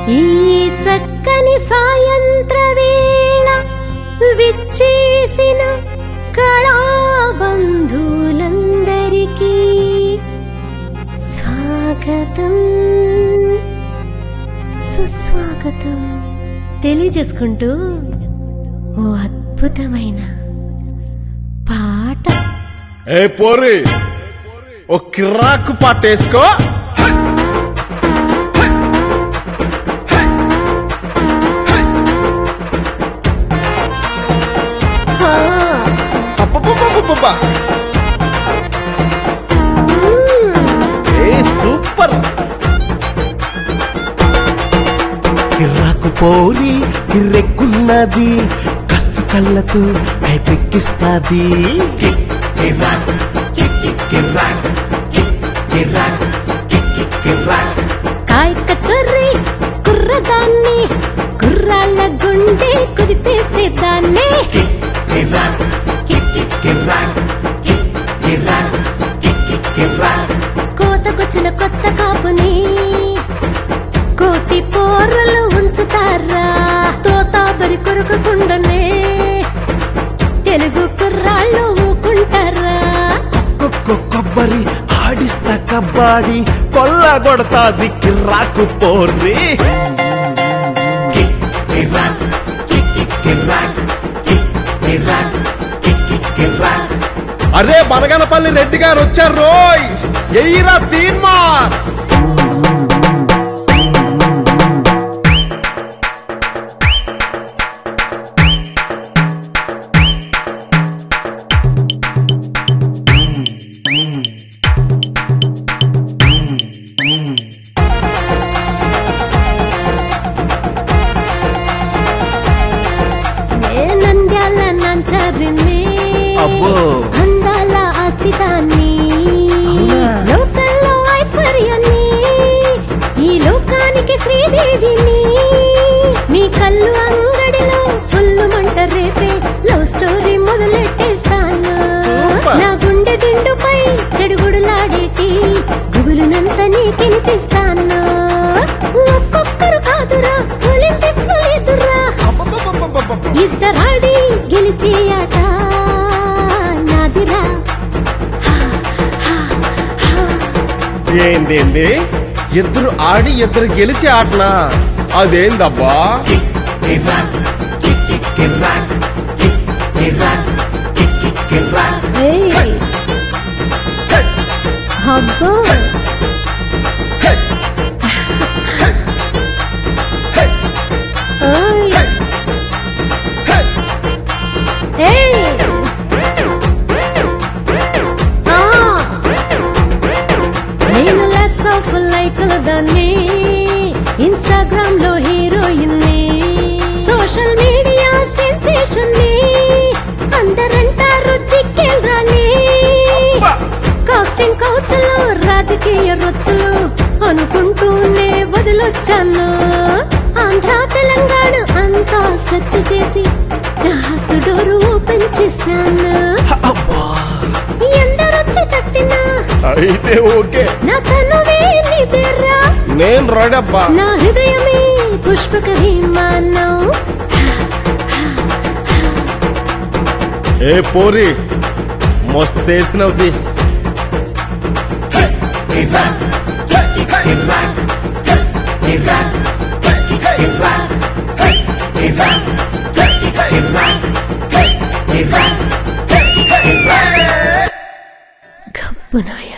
ఈ చక్కని సాయంత్ర వేళ విచ్చేసిన కళాబంధులందరికీ స్వాగతం సుస్వాగతం తెలియజేసుకుంటూ ఓ అద్భుతమైన పాట ఏ పోరి ఓ కిరాకు పాట వేసుకో ఆ, అబ్బబ్బబ్బబ్బబ్బ. ఏ సూపర్ కిర్రాకు పోలి కిర్రెక్కున్నది కస్సు కళ్ళతో కైపెక్కిస్తాది కాయ కచర్రి కుర్రదాన్ని కుర్రాళ్ళ గుండె కుదిపేసేదాన్ని కోతకొచ్చిన కొత్త కాపుని కోతి పోరలు ఉంచుతారా తోతాబరి కొరకకుండానే తెలుగు కుర్రాళ్ళు ఊకుంటారా కొక్క కొబ్బరి ఆడిస్తా కబ్బాడి కొల్లగొడతాది కిర్రాకు పోర్రి అరే బనగనపల్లి రెడ్డి గారు వచ్చారు రోయ్ ఎయ్యిరా తీన్మా ఏ నంద్యాల నంచరిని అబ్బో. అందాల ఆస్తిదాన్ని అవునా? లోకల్లో ఐశ్వర్యాన్ని ఈ లోకానికి శ్రీదేవిని మీ కళ్ళు అంగడిలో ఫుల్ మంట రేపే లవ్ స్టోరీ మొదలెట్టేస్తాను సూపర్. నా గుండె దిండుపై చెడుగుడులాడేటి గుబులునంత నీకెనిపిస్తాను ఒక్కొక్కరు కాదురా ఒలింపిక్స్ లో ఎదురా అబ్బబ్బబ్బబ్బబ్బబ్బ. ఇద్దరాడి గెలిచే ఆట నాదిరా ఏందేంది ఇద్దరు ఆడి ఇద్దరు గెలిచి ఆటనా అదేందబ్బా ఏయ్. అబ్బో ఓయ్. ఏయ్. ఆ. నేను లాక్స్ ఆఫ్ లైకుల దాన్ని ఇన్స్టాగ్రామ్ లో హీరోయిన్ ని సోషల్ మీడియా సెన్సేషన్ ని అందరంటారు చిక్కేల్ రాని కాస్టింగ్ కౌచులు రాజకీయ రొచ్చులు అనుకుంటూనే వదిలొచ్చాను ఆంధ్ర తెలంగాణ అంతా సెర్చ్ చేసి హార్ట్ డోర్ ఓపెన్ చేశాను అబ్బా ఎందరొచ్చి తట్టినా అయితే ఓకే నా తనువే నిదరా నేను రెడబ్బా నా హృదయమే పుష్పక విమానం ఏ పోరి మస్తేసినవుది గబ్బునాయ